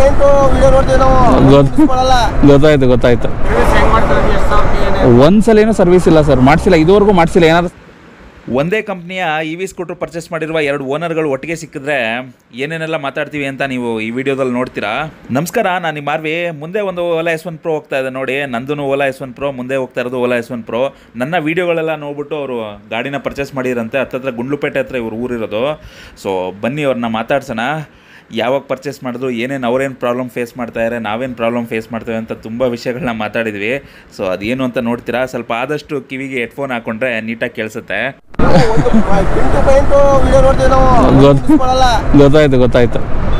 Paint video ನೋಡ್ತೀವಿ ನಾವು ಗೊತ್ತು. ಇಸ್ಕೊಳಲ್ಲ. ಗೊತ್ತಾಯ್ತು ಗೊತ್ತಾಯ್ತು ಸರ್ವಿಸ್ ಹೆಂಗ್ ಮಾಡ್ತಾರೆ ಎಷ್ಟು ಸಾವಿರ ಒಂದ್ಸಲೇನೂ ಸರ್ವಿಸ್ ಇಲ್ಲ ಸರ್ ಮಾಡಿಸಿಲ್ಲ ಇದುವರೆಗೂ ಮಾಡಿಸಿಲ್ಲ ಏನಾದ್ರು ಒಂದೇ ಕಂಪ್ನಿಯ ಇ ವಿ ಸ್ಕೂಟರ್ ಪರ್ಚೇಸ್ ಮಾಡಿರುವ ಎರಡು ಓನರ್ಗಳು ಒಟ್ಟಿಗೆ ಸಿಕ್ಕಿದ್ರೆ ಏನೇನೆಲ್ಲ ಮಾತಾಡ್ತೀವಿ ಅಂತ ನೀವು ಈ ವಿಡಿಯೋದಲ್ಲಿ ನೋಡ್ತೀರಾ ನಮಸ್ಕಾರ ನಾನು ನಿಮ್ಮ ಮಾರ್ವಿ ಮುಂದೆ ಒಂದು ಓಲಾ ಎಸ್ ಒನ್ ಪ್ರೋ ಹೋಗ್ತಾ ಇದೆ ನೋಡಿ ನಂದು ಓಲಾ ಎಸ್ ಒನ್ ಪ್ರೋ ಮುಂದೆ ಹೋಗ್ತಾ ಇರೋದು ಓಲಾ ಎಸ್ ಒನ್ ಪ್ರೋ ನನ್ನ ವಿಡಿಯೋಗಳೆಲ್ಲ ನೋಡ್ಬಿಟ್ಟು ಅವರು ಗಾಡಿನ ಪರ್ಚೇಸ್ ಮಾಡಿರಂತೆ ಹತ್ತತ್ರ ಗುಂಡ್ಲುಪೇಟೆ ಹತ್ರ ಇವ್ರು ಊರಿರೋದು ಸೊ ಬನ್ನಿ ಅವ್ರನ್ನ ಮಾತಾಡ್ಸೋಣ ಯಾವಾಗ ಪರ್ಚೇಸ್ ಮಾಡಿದ್ರು ಏನೇನು ಅವ್ರೇನು ಪ್ರಾಬ್ಲಮ್ ಫೇಸ್ ಮಾಡ್ತಾಯಿದ್ದಾರೆ ನಾವೇನು ಪ್ರಾಬ್ಲಮ್ ಫೇಸ್ ಮಾಡ್ತೇವೆ ಅಂತ ತುಂಬ ವಿಷಯಗಳನ್ನ ಮಾತಾಡಿದ್ವಿ ಸೊ ಅದೇನು ಅಂತ ನೋಡ್ತೀರಾ ಸ್ವಲ್ಪ ಆದಷ್ಟು ಕಿವಿಗೆ ಹೆಡ್ಫೋನ್ ಹಾಕೊಂಡ್ರೆ ನೀಟಾಗಿ ಕೇಳಿಸುತ್ತೆ ಒಂದು ಪಿಂಟು ಪೈಂಟು ವಿಡಿಯೋ ನೋಡ್ತೀವಿ ನಾವು ಗೊತ್ತು. ಇಸ್ಕೊಳಲ್ಲ. ಗೊತ್ತಾಯ್ತು ಗೊತ್ತಾಯ್ತು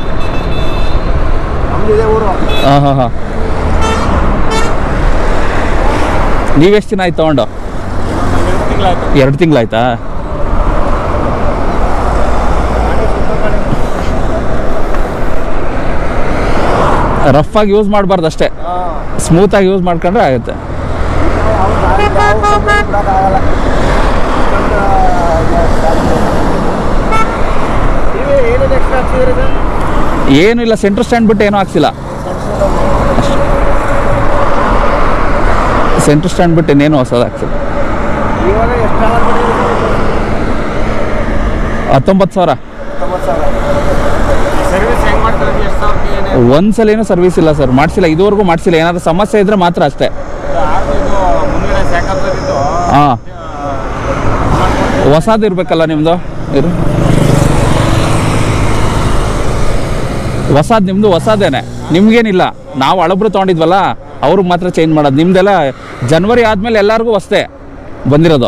ನಮ್ದು ಇದೆ ಊರು ಹಾಂ ಹಾಂ ಹಾಂ ನೀವೆಷ್ಟು ದಿನ ಆಯ್ತು ತೊಗೊಂಡು ಎರಡು ತಿಂಗಳಾಯ್ತು ಎರಡು ತಿಂಗಳಾಯ್ತಾ ರಫ್ ಆಗಿ ಯೂಸ್ ಮಾಡಬಾರ್ದು ಅಷ್ಟೇ ಸ್ಮೂತಾಗಿ ಯೂಸ್ ಮಾಡ್ಕೊಂಡ್ರೆ ಆಗುತ್ತೆ ಏನೇನು ಎಕ್ಸ್ಟ್ರಾ ಹಾಕ್ಸಿದ್ರಿ ಸರ್ ಏನೂ ಇಲ್ಲ ಸೆಂಟ್ರ್ ಸ್ಟ್ಯಾಂಡ್ ಬಿಟ್ಟು ಏನೂ ಹಾಕ್ಸಿಲ್ಲ ಸೆಂಟ್ರ್ ಸ್ಟ್ಯಾಂಡ್ ಬಿಟ್ಟು ಇನ್ನೇನು ಹೊಸದು ಹಾಕ್ಸಿಲ್ಲ ಇವಾಗ ಎಷ್ಟು ಅವರ್ ಬಂದಿದೆ ಹತ್ತೊಂಬತ್ತು ಸಾವಿರ ಸರ್ವಿಸ್ ಹೆಂಗ್ ಮಾಡ್ತಾರೆ ಎಷ್ಟು ಸಾವಿರ ಏನೇ ಒಂದ್ಸಲೇನೂ ಸರ್ವಿಸ್ ಇಲ್ಲ ಸರ್ ಮಾಡಿಸಿಲ್ಲ ಇದುವರೆಗೂ ಮಾಡಿಸಿಲ್ಲ ಏನಾದರೂ ಸಮಸ್ಯೆ ಇದ್ರೆ ಮಾತ್ರ ಅಷ್ಟೇ ಆರ್ದು ಇದು ಮುಂದ್ಗಡೆ ಸ್ಯಾಕಪ್ತದಿದ್ದು ಹಾಂ ಹೊಸದು ಇರಬೇಕಲ್ಲ ನಿಮ್ಮದು ಇರು ಹೊಸದು ನಿಮ್ಮದು ಹೊಸದೇನೆ ನಿಮ್ಗೇನಿಲ್ಲ ನಾವು ಹಳಬ್ರು ತೊಗೊಂಡಿದ್ವಲ್ಲ ಅವ್ರಿಗೆ ಮಾತ್ರ ಚೇಂಜ್ ಮಾಡೋದು ನಿಮ್ದೆಲ್ಲ ಜನ್ವರಿ ಆದಮೇಲೆ ಎಲ್ಲರಿಗೂ ಹೊಸದೇ ಬಂದಿರೋದು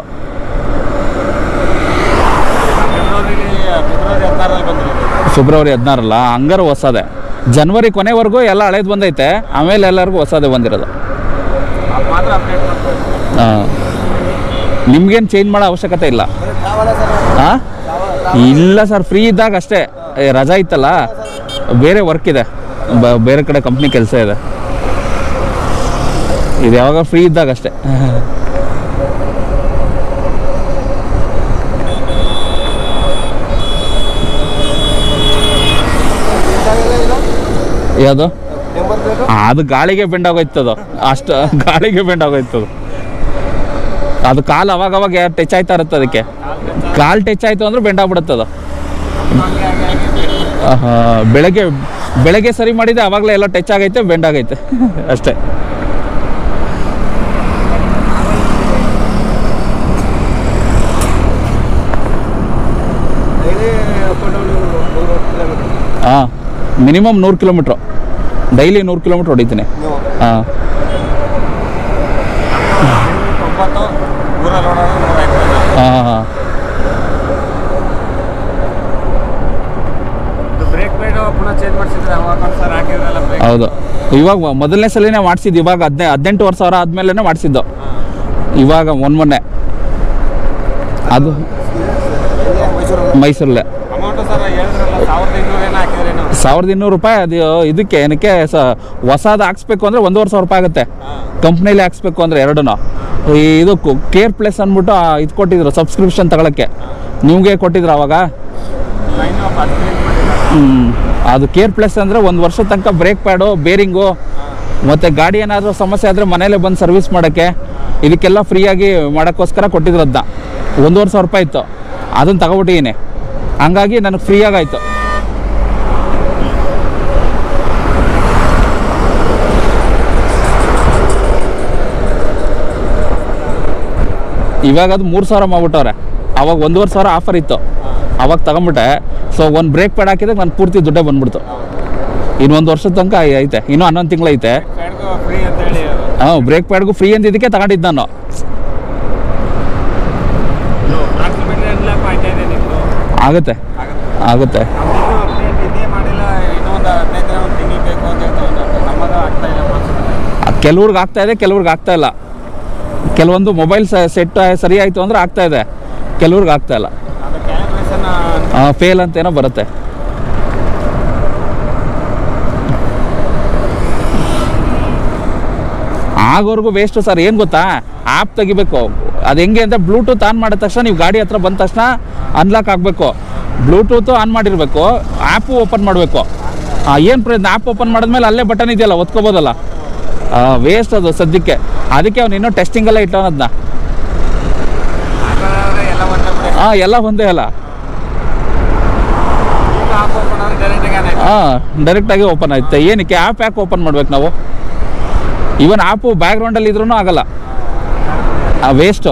ಫೆಬ್ರವರಿ ಫೆಬ್ರವರಿ ಹದಿನಾರಲ್ಲಿ ಬಂದಿರೋದು ಫೆಬ್ರವರಿ ಹದಿನಾರಲ್ಲ ಹಂಗಾರು ಹೊಸದೇ ಜನ್ವರಿ ಕೊನೆವರೆಗೂ ಎಲ್ಲ ಹಳೇದು ಬಂದೈತೆ ಆಮೇಲೆ ಎಲ್ಲರಿಗೂ ಹೊಸದೇ ಬಂದಿರೋದು ಅದು ಮಾತ್ರ ಅಪ್ಡೇಟ್ ಮಾಡ್ತಾರೆ ಹಾಂ ನಿಮ್ಗೇನು ಚೇಂಜ್ ಮಾಡೋ ಅವಶ್ಯಕತೆ ಇಲ್ಲ ಹಾಂ ಇಲ್ಲ ಸರ್ ಫ್ರೀ ಇದ್ದಾಗ ಅಷ್ಟೇ ಏ, ರಜಾ ಇತ್ತಲ್ಲ ಬೇರೆ ವರ್ಕ್ ಇದೆ ಬ- ಬೇರೆ ಕಡೆ ಕಂಪ್ನಿ ಕೆಲಸ ಇದೆ ಇದು ಯಾವಾಗ ಫ್ರೀ ಇದ್ದಾಗ ಅಷ್ಟೇ ಯಾವುದು ಅದು ಗಾಳಿಗೆ ಬೆಂಡ್ ಆಗೋಯ್ತದು ಅಷ್ಟು ಗಾಳಿಗೆ ಬೆಂಡ್ ಆಗೋಯ್ತದು ಅದು ಕಾಲು ಅವಾಗ ಅವಾಗ ಟಚ್ ಆಯ್ತಾ ಇರುತ್ತೆ ಅದಕ್ಕೆ ಕಾಲು ಟಚ್ ಆಯ್ತು ಅಂದ್ರೆ ಬೆಂಡ್ ಆಗ್ಬಿಡುತ್ತದು ಆಹಾ, ಬೆಳಗ್ಗೆ ಬೆಳಗ್ಗೆ ಸರಿ ಮಾಡಿದೆ ಅವಾಗಲೇ ಎಲ್ಲ ಟಚ್ ಆಗೈತೆ ಬೆಂಡ್ ಆಗೈತೆ ಅಷ್ಟೇ ಡೈಲಿ ಅಪ್ ಅಂಡ್ ಡೌನ್ ನೂರು ಕಿಲೋಮೀಟರ್ ಹಾಂ ಮಿನಿಮಮ್ ನೂರು ಕಿಲೋಮೀಟ್ರು ಡೈಲಿ ನೂರು ಕಿಲೋಮೀಟ್ರ್ ಹೊಡಿತೀನಿ ನೀವು ಹಾಂ ತೊಂಬತ್ತು ಊರಲ್ಲಿ ಓಡೋದು ನೂರ ಐವತ್ತು ಹಾಂ ಹಾಂ ಇದು ಬ್ರೇಕ್ ಪೈಡ್ ಪುನಃ ಚೇಂಜ್ ಮಾಡಿಸಿದ್ರೆ ಅವಾಗ ಸರ್ ಹಾಕಿದ್ರಲ್ಲ ಬ್ರೇಕ್ ಹೌದು ಇವಾಗ ಮೊದಲನೇ ಸಲಿನೇ ಮಾಡಿಸಿದ್ದು ಇವಾಗ ಹದಿನೈ ಹದಿನೆಂಟುವರೆ ಸಾವಿರ ಆದಮೇಲೆ ಮಾಡಿಸಿದ್ದು ಇವಾಗ ಮೊನ್ನೆ ಮೊನ್ನೆ ಅದು ಮೈಸೂರಲ್ಲಿ ಮೈಸೂರಲ್ಲೇ ಅಮೌಂಟು ಸರ್ ಹೇಳಿದ್ರಲ್ಲ ಸಾವಿರದ ಇನ್ನೂರು ಏನೋ ಹಾಕಿದ್ರೆ ನಾವು ಸಾವಿರದ ಇನ್ನೂರು ರೂಪಾಯಿ ಅದು ಇದಕ್ಕೆ ಏನಕ್ಕೆ ಸ ಹೊಸದು ಹಾಕ್ಸ್ಬೇಕು ಅಂದರೆ ಒಂದೂವರೆ ಸಾವಿರ ರೂಪಾಯಿ ಆಗುತ್ತೆ ಕಂಪ್ನಿಲಿ ಹಾಕ್ಸ್ಬೇಕು ಅಂದರೆ ಎರಡೂ ಇದು ಕೇರ್ ಪ್ಲೇಸ್ ಅಂದ್ಬಿಟ್ಟು ಆ, ಇದು ಕೊಟ್ಟಿದ್ರು ಸಬ್ಸ್ಕ್ರಿಪ್ಷನ್ ತಗೊಳಕ್ಕೆ ನಿಮಗೆ ಕೊಟ್ಟಿದ್ರು ಅವಾಗ ಇನ್ನೂ ಅಪ್ಗ್ರೇಡ್ ಮಾಡಿಲ್ಲ ಹ್ಮ್. ಅದು ಕೇರ್ ಪ್ಲೇಸ್ ಅಂದರೆ ಒಂದು ವರ್ಷ ತನಕ ಬ್ರೇಕ್ ಪ್ಯಾಡು ಬೇರಿಂಗು ಮತ್ತು ಗಾಡಿ ಏನಾದರೂ ಸಮಸ್ಯೆ ಆದರೆ ಮನೇಲೆ ಬಂದು ಸರ್ವಿಸ್ ಮಾಡೋಕ್ಕೆ ಇದಕ್ಕೆಲ್ಲ ಫ್ರೀಯಾಗಿ ಮಾಡೋಕ್ಕೋಸ್ಕರ ಕೊಟ್ಟಿದ್ರು ಅದನ್ನ ಒಂದೂವರೆ ಸಾವಿರ ರೂಪಾಯಿ ಇತ್ತು ಅದನ್ನು ತಗೊಬಿಟ್ಟಿದ್ದೀನಿ ಹಂಗಾಗಿ ನನಗೆ ಫ್ರೀಯಾಗಿ ಆಯಿತು ಇವಾಗ ಅದು ಮೂರು ಸಾವಿರ ಮಾಡ್ಬಿಟ್ಟವ್ರೆ ಅವಾಗ ಒಂದೂವರೆ ಸಾವಿರ ಆಫರ್ ಇತ್ತು ಅವಾಗ ತಗೊಂಬಿಟ್ಟೆ ಸೊ ಒಂದು ಬ್ರೇಕ್ ಪ್ಯಾಡ್ ಹಾಕಿದಾಗ ನಾನು ಪೂರ್ತಿ ದುಡ್ಡೇ ಬಂದ್ಬಿಡ್ತು ಇನ್ನೊಂದು ವರ್ಷದ ತನಕ ಐ- ಐತೆ ಇನ್ನೂ ಹನ್ನೊಂದು ತಿಂಗಳೈತೆ ಪ್ಯಾಡ್ಗೂ ಫ್ರೀ ಅಂತ ಹೇಳಿ ಹಾಂ ಬ್ರೇಕ್ ಪ್ಯಾಡ್ಗೂ ಫ್ರೀ ಅಂದಿದ್ದಕ್ಕೆ ತಗೊಂಡಿದ್ದು ನಾನು ಅಪ್ರಾಕ್ಸಿಮೇಟ್ಲಿ ಎಲ್ಲ ಪಾಯಿಂಟ್ ಇದೆ ನಿಮ್ಮದು ಆಗುತ್ತೆ ಆಗುತ್ತೆ ಆಗುತ್ತೆ ನಮ್ದು ಅಪ್ಡೇಟ್ ಇದೇ ಮಾಡಿಲ್ಲ ಇನ್ನೂ ಒಂದು ಹದಿನೈದು ದಿನ ಒಂದು ತಿಂಗಳು ಬೇಕು ಅಂತ ಹೇಳ್ತಾರೆ ನಮ್ಮದು ಆಗ್ತಾ ಇಲ್ಲ process. ಕೆಲವ್ರಿಗೆ ಆಗ್ತಾ ಇದೆ ಕೆಲವ್ರಿಗೆ ಆಗ್ತಾ ಇಲ್ಲ ಕೆಲವೊಂದು ಮೊಬೈಲ್ ಸೆಟ್ ಸರಿ ಆಯಿತು ಅಂದ್ರೆ ಆಗ್ತಾ ಇದೆ ಕೆಲವ್ರಿಗೆ ಆಗ್ತಾ ಇಲ್ಲ ಅದು ಕ್ಯಾಲಿಬ್ರೇಷನ್ ಫೇಲ್ ಅಂತ ಏನೋ ಬರುತ್ತೆ ಆಗೋರ್ಗು ವೇಸ್ಟು ಸರ್ ಏನು ಗೊತ್ತಾ ಆ್ಯಪ್ ತೆಗಿಬೇಕು ಅದು ಹೆಂಗೆ ಅಂತ ಬ್ಲೂಟೂತ್ ಆನ್ ಮಾಡಿದ ತಕ್ಷಣ ನೀವು ಗಾಡಿ ಹತ್ರ ಬಂದ ತಕ್ಷಣ ಅನ್ಲಾಕ್ ಆಗಬೇಕು ಬ್ಲೂಟೂತು ಆನ್ ಮಾಡಿರಬೇಕು ಆ್ಯಪು ಓಪನ್ ಮಾಡಬೇಕು ಏನು ಪ್ರಯತ್ನ ಆ್ಯಪ್ ಓಪನ್ ಮಾಡಿದ್ಮೇಲೆ ಅಲ್ಲೇ ಬಟನ್ ಇದೆಯಲ್ಲ ಒತ್ಕೋಬೋದಲ್ಲ ವೇಸ್ಟ್ ಅದು ಸದ್ಯಕ್ಕೆ ಅದಕ್ಕೆ ಅವ್ನು ಇನ್ನೂ ಟೆಸ್ಟಿಂಗ್ ಎಲ್ಲ ಇಟ್ಟವನದ್ನ ಹಾಗಾದ್ರೆ ಎಲ್ಲ ಒಂದೇ ಬಿಡಿ ಹಾಂ ಎಲ್ಲ ಒಂದೇ ಅಲ್ಲ ಈಗ ಆಫ್ ಓಪನ್ ಆದ್ರೆ ಡೈರೆಕ್ಟ್ ಹಾಂ ಡೈರೆಕ್ಟಾಗಿ ಓಪನ್ ಆಯ್ತು ಏನಕ್ಕೆ ಆ್ಯಪ್ ಯಾಕೆ ಓಪನ್ ಮಾಡ್ಬೇಕು ನಾವು ಇವನ್ ಆ್ಯಪು ಬ್ಯಾಕ್ಗ್ರೌಂಡಲ್ಲಿ ಇದ್ರೂ ಆಗಲ್ಲ ವೇಸ್ಟು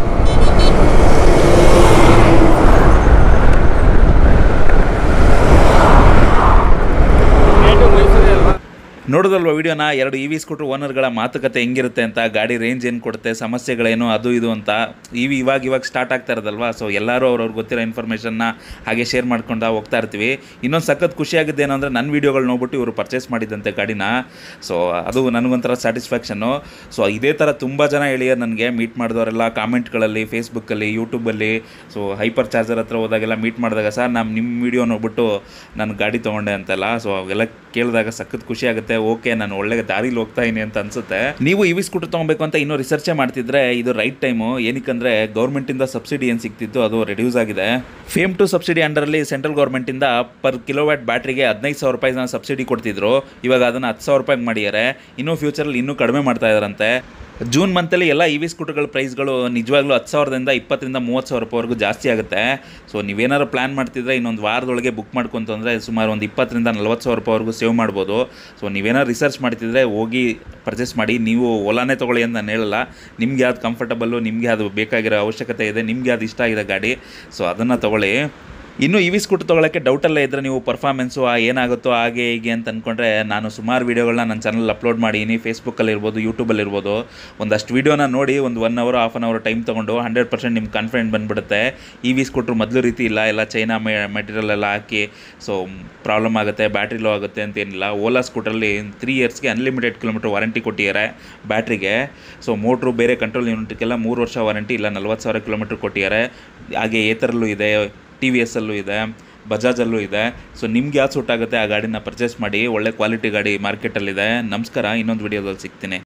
ಮೈಸೂರು ಅಲ್ವಾ ನೋಡೋದಲ್ವ ವಿಡಿಯೋನ ಎರಡು ಇ ವಿ ಸ್ಕೂಟ್ರ್ ಓನರ್ಗಳ ಮಾತುಕತೆ ಹೆಂಗಿರುತ್ತೆ ಅಂತ ಗಾಡಿ ರೇಂಜ್ ಏನು ಕೊಡುತ್ತೆ ಸಮಸ್ಯೆಗಳೇನು ಅದು ಇದು ಅಂತ ಇ ವಿ ಇವಾಗ ಇವಾಗ ಸ್ಟಾರ್ಟ್ ಆಗ್ತಾ ಇರೋದಲ್ವಾ ಸೊ ಎಲ್ಲರೂ ಅವ್ರವ್ರಿಗೆ ಗೊತ್ತಿರೋ ಇನ್ಫಾರ್ಮೇಷನ್ನ ಹಾಗೆ ಶೇರ್ ಮಾಡ್ಕೊಂಡು ಹೋಗ್ತಾ ಇರ್ತೀವಿ ಇನ್ನೊಂದು ಸಖತ್ ಖುಷಿಯಾಗಿದ್ದು ಏನು ಅಂದರೆ ನನ್ನ ವೀಡಿಯೋಗಳು ನೋಡ್ಬಿಟ್ಟು ಇವರು ಪರ್ಚೇಸ್ ಮಾಡಿದ್ದಂತೆ ಗಾಡಿನ ಸೊ ಅದು ನನಗೊಂಥರ ಸ್ಯಾಟಿಸ್ಫ್ಯಾಕ್ಷನ್ನು ಸೊ ಇದೇ ಥರ ತುಂಬ ಜನ ಹೇಳಿಯರ್ ನನಗೆ ಮೀಟ್ ಮಾಡಿದವರೆಲ್ಲ ಕಾಮೆಂಟ್ಗಳಲ್ಲಿ ಫೇಸ್ಬುಕ್ಕಲ್ಲಿ ಯೂಟ್ಯೂಬಲ್ಲಿ ಸೊ ಹೈಪರ್ ಚಾರ್ಜರ್ ಹತ್ರ ಹೋದಾಗೆಲ್ಲ ಮೀಟ್ ಮಾಡಿದಾಗ ಸರ್ ನಾನು ನಿಮ್ಮ ವೀಡಿಯೋ ನೋಡ್ಬಿಟ್ಟು ನಾನು ಗಾಡಿ ತೊಗೊಂಡೆ ಅಂತೆಲ್ಲ ಸೊ ಅವೆಲ್ಲ ಕೇಳಿದಾಗ ಸಖತ್ ಖುಷಿ ಆಗುತ್ತೆ ಓಕೆ ನಾನು ಒಳ್ಳೆ ದಾರಿಲಿ ಹೋಗ್ತಾ ಇದೀನಿ ಅಂತ ಅನ್ಸುತ್ತೆ ನೀವು ಇವಿ ಸ್ಕೂಟರ್ ತೊಗೊಬೇಕು ಅಂತ ಇನ್ನೂ ರಿಸರ್ಚೇ ಮಾಡ್ತಿದ್ರೆ ಇದು ರೈಟ್ ಟೈಮು ಏನಕ್ಕಂದ್ರೆ ಗೌರ್ಮೆಂಟಿಂದ ಸಬ್ಸಿಡಿ ಏನು ಸಿಗ್ತಿತ್ತು ಅದು ರೆಡ್ಯೂಸ್ ಆಗಿದೆ ಫೇಮ್ ಟು ಸಬ್ಸಿಡಿ ಅಂಡರಲ್ಲಿ ಸೆಂಟ್ರಲ್ ಗೌರ್ಮೆಂಟಿಂದ ಪರ್ ಕಿಲೋವ್ಯಾಟ್ ಬ್ಯಾಟ್ರಿಗೆ ಹದಿನೈದು ಸಾವಿರ ರೂಪಾಯಿನ ಸಬ್ಸಿಡಿ ಕೊಡ್ತಿದ್ರು ಇವಾಗ ಅದನ್ನು ಹತ್ತು ಸಾವಿರ ರೂಪಾಯಿಗೆ ಮಾಡಿದ್ದಾರೆ ಇನ್ನೂ ಫ್ಯೂಚರಲ್ಲಿ ಇನ್ನೂ ಕಡಿಮೆ ಮಾಡ್ತಾ ಇದಾರಂತೆ ಜೂನ್ ಮಂತಲ್ಲಿ ಎಲ್ಲ ಇ ವಿ ಸ್ಕೂಟರ್ಗಳ ಪ್ರೈಸ್ಗಳು ನಿಜವಾಗ್ಲೂ ಹತ್ತು ಸಾವಿರದಿಂದ ಇಪ್ಪತ್ತರಿಂದ ಮೂವತ್ತು ಸಾವಿರ ರೂಪಾಯಿವರೆಗೂ ಜಾಸ್ತಿ ಆಗುತ್ತೆ ಸೊ ನೀವೇನಾದ್ರು ಪ್ಲ್ಯಾನ್ ಮಾಡ್ತಿದ್ರೆ ಇನ್ನೊಂದು ವಾರದೊಳಗೆ ಬುಕ್ ಮಾಡ್ಕೊಂತಂದರೆ ಸುಮಾರು ಒಂದು ಇಪ್ಪತ್ತರಿಂದ ನಲ್ವತ್ತು ಸಾವಿರ ರೂಪಾಯಿವರೆಗೂ ಸೇವ್ ಮಾಡ್ಬೋದು ಸೊ ನೀವೇನಾದ್ರು ರಿಸರ್ಚ್ ಮಾಡ್ತಿದ್ರೆ ಹೋಗಿ ಪರ್ಚೇಸ್ ಮಾಡಿ ನೀವು ಓಲಾನೇ ತೊಗೊಳ್ಳಿ ಅಂತ ನಾನು ಹೇಳಲ್ಲ ನಿಮ್ಗೆ ಯಾವ್ದು ಕಂಫರ್ಟಬಲ್ಲು ನಿಮಗೆ ಅದು ಬೇಕಾಗಿರೋ ಅವಶ್ಯಕತೆ ಇದೆ ನಿಮ್ಗೆ ಯಾವ್ದು ಇಷ್ಟ ಆಗಿದೆ ಗಾಡಿ ಸೊ ಅದನ್ನು ತೊಗೊಳ್ಳಿ ಇನ್ನು ಇ ವಿ ಸ್ಕೂಟರ್ ತೊಗೊಳಕ್ಕೆ ಡೌಟಲ್ಲೇ ಇದ್ದರೆ ನೀವು ಪರ್ಫಾರ್ಮೆನ್ಸು ಏನಾಗುತ್ತೋ ಹಾಗೆ ಹೀಗೆ ಅಂತ ಅಂದ್ಕೊಂಡ್ರೆ ನಾನು ಸುಮಾರು ವೀಡಿಯೋಗಳನ್ನ ನನ್ನ ಚಾನಲ್ ಅಪ್ಲೋಡ್ ಮಾಡೀನಿ ಫೇಸ್ಬುಕ್ಕಲ್ಲಿ ಇರ್ಬೋದು ಯೂಟ್ಯೂಬಲ್ಲಿ ಇರ್ಬೋದು ಒಂದಷ್ಟು ವೀಡಿಯೋನ ನೋಡಿ ಒಂದು one hour half an hour time ತೊಗೊಂಡು ಹಂಡ್ರೆಡ್ ಪರ್ಸೆಂಟ್ ನಿಮ್ಗೆ ಕಾನ್ಫಿಡೆಂಟ್ ಬಂದುಬಿಡುತ್ತೆ ಇ ವಿ ಸ್ಕೂಟ್ರ್ ಮೊದಲು ರೀತಿ ಇಲ್ಲ ಎಲ್ಲ ಚೈನಾ ಮೆ ಮೆಟೀರಿಯಲ್ ಎಲ್ಲ ಹಾಕಿ ಸೊ ಪ್ರಾಬ್ಲಮ್ ಆಗುತ್ತೆ ಬ್ಯಾಟ್ರಿ ಲೋ ಆಗುತ್ತೆ ಅಂತೇನಿಲ್ಲ ಓಲಾ ಸ್ಕೂಟರಲ್ಲಿ ತ್ರೀ ಇಯರ್ಸ್ಗೆ ಅನ್ಲಿಮಿಟೆಡ್ ಕಿಲೋಮೀಟರ್ ವಾರಂಟಿ ಕೊಟ್ಟಿದ್ದಾರೆ ಬ್ಯಾಟ್ರಿಗೆ ಸೊ ಮೋಟ್ರು ಬೇರೆ ಕಂಟ್ರೋಲ್ ಯೂನಿಟ್ಗೆಲ್ಲ ಮೂರು ವರ್ಷ ವಾರಂಟಿ ಇಲ್ಲ ನಲ್ವತ್ತು ಸಾವಿರ ಕಿಲೋಮೀಟ್ರ್ ಕೊಟ್ಟಿದ್ದಾರೆ ಹಾಗೆ ಏತರಲ್ಲೂ ಇದೆ ಟಿ ವಿ ಎಸ್ಸಲ್ಲೂ ಇದೆ ಬಜಾಜಲ್ಲೂ ಇದೆ ಸೊ ನಿಮ್ಗೆ ಯಾವ್ದು ಸೂಟ್ ಆಗುತ್ತೆ ಆ ಗಾಡಿನ ಪರ್ಚೇಸ್ ಮಾಡಿ ಒಳ್ಳೆ ಕ್ವಾಲಿಟಿ ಗಾಡಿ ಮಾರ್ಕೆಟಲ್ಲಿದೆ ನಮಸ್ಕಾರ ಇನ್ನೊಂದು ವಿಡಿಯೋದಲ್ಲಿ ಸಿಗ್ತೀನಿ